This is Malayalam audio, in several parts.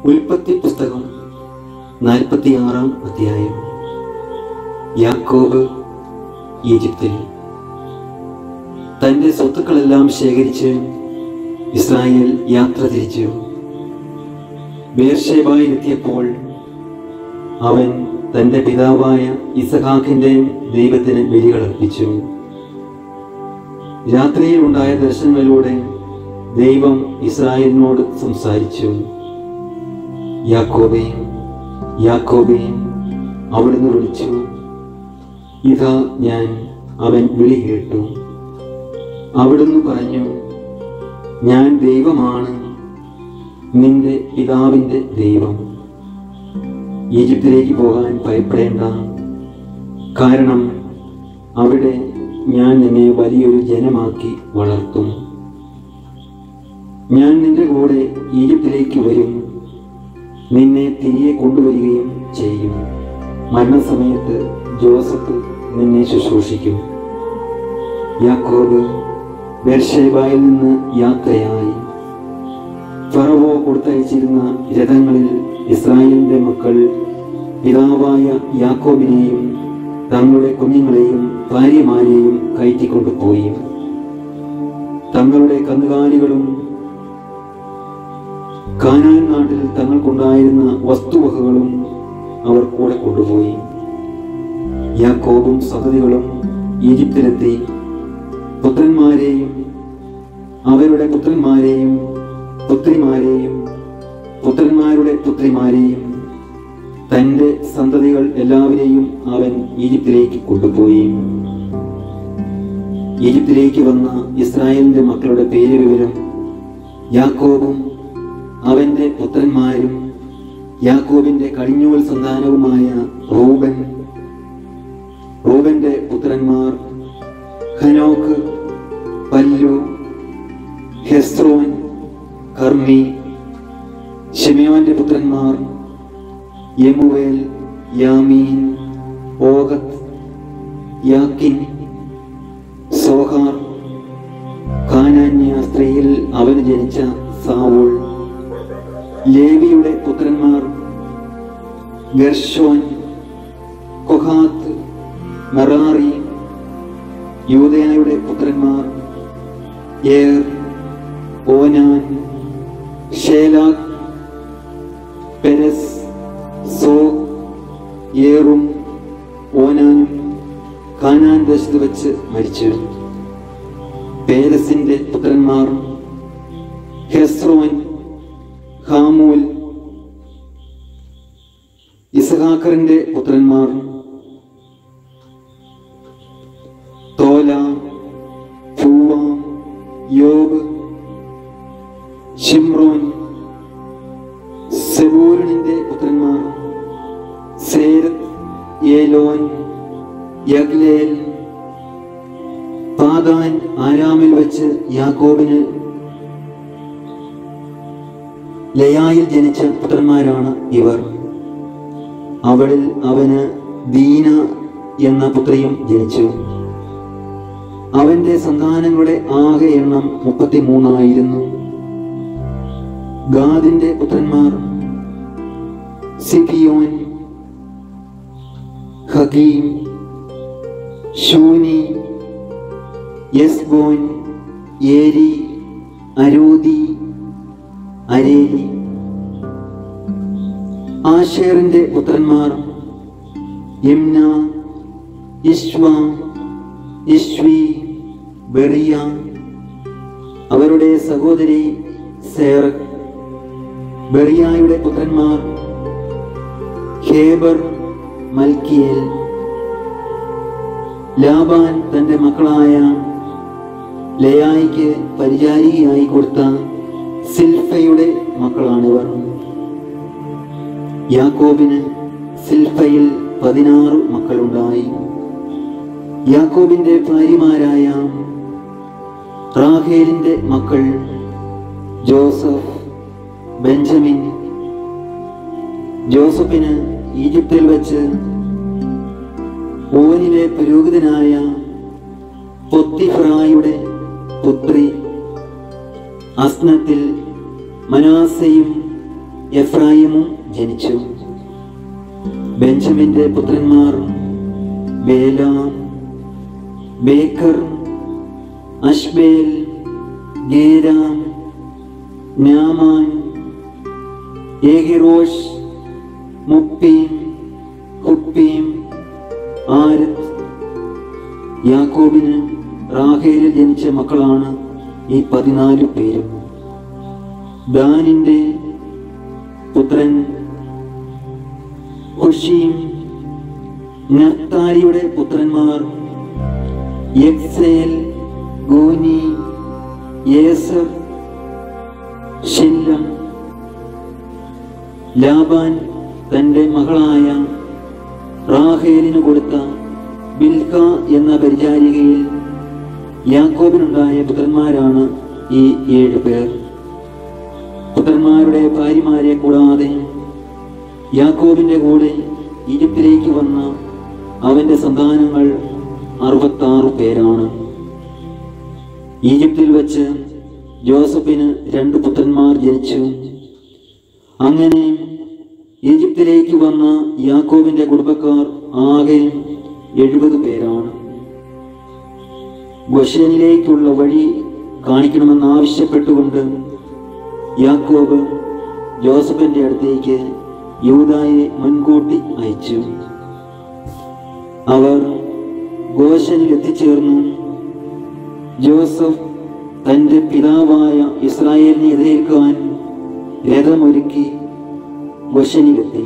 ഉൽപ്പത്തി പുസ്തകം നാൽപ്പത്തിയാറാം അധ്യായം യാക്കോബ് ഈജിപ്തിൽ തന്റെ സ്വത്തുക്കളെല്ലാം ശേഖരിച്ച് ഇസ്രായേൽ യാത്ര തിരിച്ചു ബേർഷേബായിലെത്തിയപ്പോൾ അവൻ തന്റെ പിതാവായ ഇസഹാക്കിന്റെ ദൈവത്തിന് ബലികളർപ്പിച്ചു രാത്രിയിൽ ഉണ്ടായ ദർശനങ്ങളിലൂടെ ദൈവം ഇസ്രായേലിനോട് സംസാരിച്ചു യാക്കോബേ യാക്കോബേ അവിടുന്ന് വിളിച്ചു ഇതാ ഞാൻ അവൻ വിളി കേട്ടു അവിടുന്ന് പറഞ്ഞു ഞാൻ ദൈവമാണ് നിന്റെ പിതാവിൻ്റെ ദൈവം ഈജിപ്തിലേക്ക് പോകാൻ ഭയപ്പെടേണ്ട കാരണം അവിടെ ഞാൻ നിന്നെ വലിയൊരു ജനമാക്കി വളർത്തും ഞാൻ നിന്റെ കൂടെ ഈജിപ്തിലേക്ക് വരും നിന്നെ തിരികെ കൊണ്ടുവരികയും ചെയ്യും മരണസമയത്ത് ജോസഫ് നിന്നെ ശുശ്രൂഷിക്കും യാക്കോബ് ബെർഷേബായിൽ നിന്ന് യാത്രയായി ഫറവോ കൊടുത്തയച്ചിരുന്ന രഥങ്ങളിൽ ഇസ്രായേലിന്റെ മക്കൾ പിതാവായ യാക്കോബിനെയും തങ്ങളുടെ കുഞ്ഞുങ്ങളെയും ഭാര്യമാരെയും കയറ്റിക്കൊണ്ടുപോയി തങ്ങളുടെ കന്നുകാലികളും കാനാൻ നാട്ടിൽ തങ്ങൾക്കുണ്ടായിരുന്ന വസ്തുവകകളും അവർ കൂടെ കൊണ്ടുപോയി യാക്കോബും സഹതികളും ഈജിപ്തിലെത്തി പുത്രന്മാരെയും അവരുടെ പുത്രന്മാരെയും പുത്രിമാരെയും പുത്രന്മാരുടെ പുത്രിമാരെയും തന്റെ സന്തതികൾ എല്ലാവരെയും അവൻ ഈജിപ്തിലേക്ക് കൊണ്ടുപോയി ഈജിപ്തിലേക്ക് വന്ന ഇസ്രായേലിന്റെ മക്കളുടെ പേര് വിവരം യാക്കോബും അവന്റെ പുത്രന്മാരും യാക്കോബിന്റെ കടിഞ്ഞൂൽ സന്താനവുമായ റൂബൻ റൂബന്റെ പുത്രന്മാർ ഹനോക്ക് പല്ലു ഹെസ്രോൻ കർമ്മി ഷിമയോന്റെ പുത്രന്മാർ യമുവേൽ യാമീൻ ഓഗത്ത് യാക്കിൻ സോഹാർ കാനാന്യ സ്ത്രീയിൽ അവന് ജനിച്ച സാവൂൾ ലേവിയുടെ പുത്രന്മാർ ഗർഷോൻ കൊഹാത്ത് മെറാറി യൂതയായുടെ പുത്രന്മാർ ഏർ ഓനാൻ ഷേലാഖ് പെരസ് സോ ഏറും ഓനാനും കാനാൻ ദേശത്ത് വെച്ച് മരിച്ചു പേരസിന്റെ പുത്രന്മാർ ഹെസ്രോൻ ഹാമൂൽ ഇസഹാക്കറിന്റെ പുത്രന്മാർ തോല ഫൂവ യോബ് ഷിംറോൻ സെബൂലിന്റെ പുത്രന്മാർ സേരത്ത് ഏലോൻ യഗ്ലേൽ പാതാൻ ആരാമിൽ വെച്ച് യാക്കോബിന് ലയായിൽ ജനിച്ച പുത്രന്മാരാണ് ഇവർ അവളിൽ അവന് ദീന എന്ന പുത്രിയും ജനിച്ചു അവന്റെ സന്താനങ്ങളുടെ ആകെ എണ്ണം മുപ്പത്തിമൂന്നായിരുന്നു ഗാദിന്റെ പുത്രന്മാർ സിബിയോൻ ഹഗീം ഷൂനി യസ്ബോൻ ഏരി അരൂതി അരേലി ആഷേറിന്റെ പുത്രന്മാർ യംന ഇശ്വ ഇശ്വി ബെറിയ അവരുടെ സഹോദരി സേറക് ബെറിയായുടെ പുത്രന്മാർ ഖേബർ മൽക്കിയേൽ ലാബാൻ തന്റെ മക്കളായ ലയായിക്ക് പരിചാരികയായി കൊടുത്ത സിൽഫയുടെ മക്കളാണിവർ യാക്കോബിന് സിൽഫയിൽ പതിനാറ് മക്കളുണ്ടായി യാക്കോബിന്റെ ഭാര്യമാരായ റാഹേലിന്റെ മക്കൾ ജോസഫ് ബെഞ്ചമിൻ ജോസഫിന് ഈജിപ്തിൽ വെച്ച് ഓനിലെ പുരോഹിതനായ പൊത്തിഫ്രായുടെ പുത്രി അസ്നത്തിൽ മനാസയും എഫ്രായിമും ജനിച്ചു ബെഞ്ചമിന്റെ പുത്രന്മാർ ബേലാം ബേക്കർ അഷ്ബേൽ ഗേരാം നാമാൻ ഏഹിറോഷ് മുപ്പീം ഹുപ്പീം ആരത്ത് യാക്കോബിന് റാഹേലിൽ ജനിച്ച മക്കളാണ് ഈ പതിനാല് പേരും ദാനിന്റെ പുത്രൻ ഹുഷീം നർത്താലിയുടെ പുത്രന്മാർ യക്സേൽ ഗോനി യേസർ ഷില്ലം ലാബാൻ തന്റെ മകളായ റാഹേലിന് കൊടുത്ത ബിൽഹ എന്ന പരിചാരികയിൽ യാക്കോബിനുണ്ടായ പുത്രന്മാരാണ് ഈ ഏഴ് പേർ പുത്രന്മാരുടെ ഭാര്യമാരെ കൂടാതെ യാക്കോബിന്റെ കൂടെ ഈജിപ്തിലേക്ക് വന്ന അവന്റെ സന്താനങ്ങൾ അറുപത്താറ് പേരാണ് ഈജിപ്തിൽ വെച്ച് ജോസഫിന് രണ്ട് പുത്രന്മാർ ജനിച്ചു അങ്ങനെ ഈജിപ്തിലേക്ക് വന്ന യാക്കോബിന്റെ കുടുംബക്കാർ ആകെ എഴുപത് പേരാണ് ഗൊഷനിലേക്കുള്ള വഴി കാണിക്കണമെന്ന് ആവശ്യപ്പെട്ടുകൊണ്ട് യാക്കോബ് ജോസഫിന്റെ അടുത്തേക്ക് യൂതായെ മുൻകൂട്ടി അയച്ചു അവർ ഗോശനിൽ എത്തിച്ചേർന്നു ജോസഫ് തന്റെ പിതാവായ ഇസ്രായേലിനെ എതിരേൽക്കുവാൻ രഥമൊരുക്കി ഗോശനിലെത്തി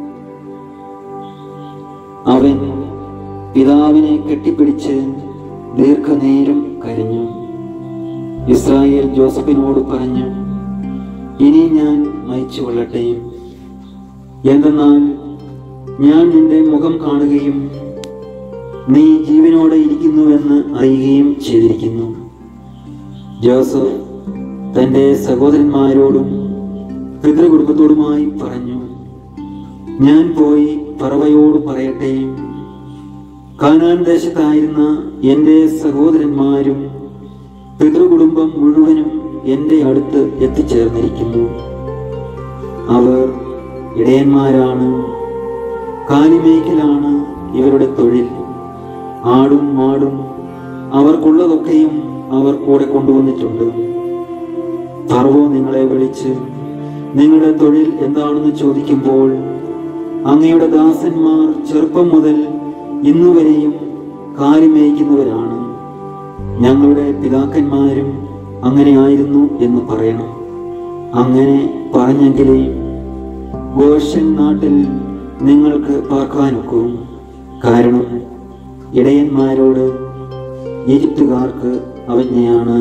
അവൻ പിതാവിനെ കെട്ടിപ്പിടിച്ച് ദീർഘനേരം കരഞ്ഞു ഇസ്രായേൽ ജോസഫിനോട് പറഞ്ഞു ഇനി ഞാൻ മരിച്ചു കൊള്ളട്ടെ എന്തെന്നാൽ ഞാൻ നിന്റെ മുഖം കാണുകയും നീ ജീവനോടെ ഇരിക്കുന്നുവെന്ന് അറിയുകയും ചെയ്തിരിക്കുന്നു ജോസഫ് തന്റെ സഹോദരന്മാരോടും പിതൃകുടുംബത്തോടുമായി പറഞ്ഞു ഞാൻ പോയി പറവയോട് പറയട്ടെ കാനാൻ ദേശത്തായിരുന്ന എൻ്റെ സഹോദരന്മാരും പിതൃകുടുംബം മുഴുവനും എൻ്റെ അടുത്ത് എത്തിച്ചേർന്നിരിക്കുന്നു അവർ ഇടയന്മാരാണ് കാലിമേക്കലാണ് ഇവരുടെ തൊഴിൽ ആടും മാടും അവർക്കുള്ളതൊക്കെയും അവർ കൂടെ കൊണ്ടുവന്നിട്ടുണ്ട് ഫറവോ നിങ്ങളെ വിളിച്ച് നിങ്ങളുടെ തൊഴിൽ എന്താണെന്ന് ചോദിക്കുമ്പോൾ അങ്ങയുടെ ദാസന്മാർ ചെറുപ്പം മുതൽ ഇന്നുവരെയും കാലിമേയ്ക്കുന്നവരാണ് ഞങ്ങളുടെ പിതാക്കന്മാരും അങ്ങനെ ആയിരുന്നു എന്ന് പറയണം അങ്ങനെ പറഞ്ഞെങ്കിലേ ഗോഷൻ നാട്ടിൽ നിങ്ങൾക്ക് പാർക്കാനൊക്കൂ കാരണം ഇടയന്മാരോട് ഈജിപ്തുകാർക്ക് അവജ്ഞയാണ്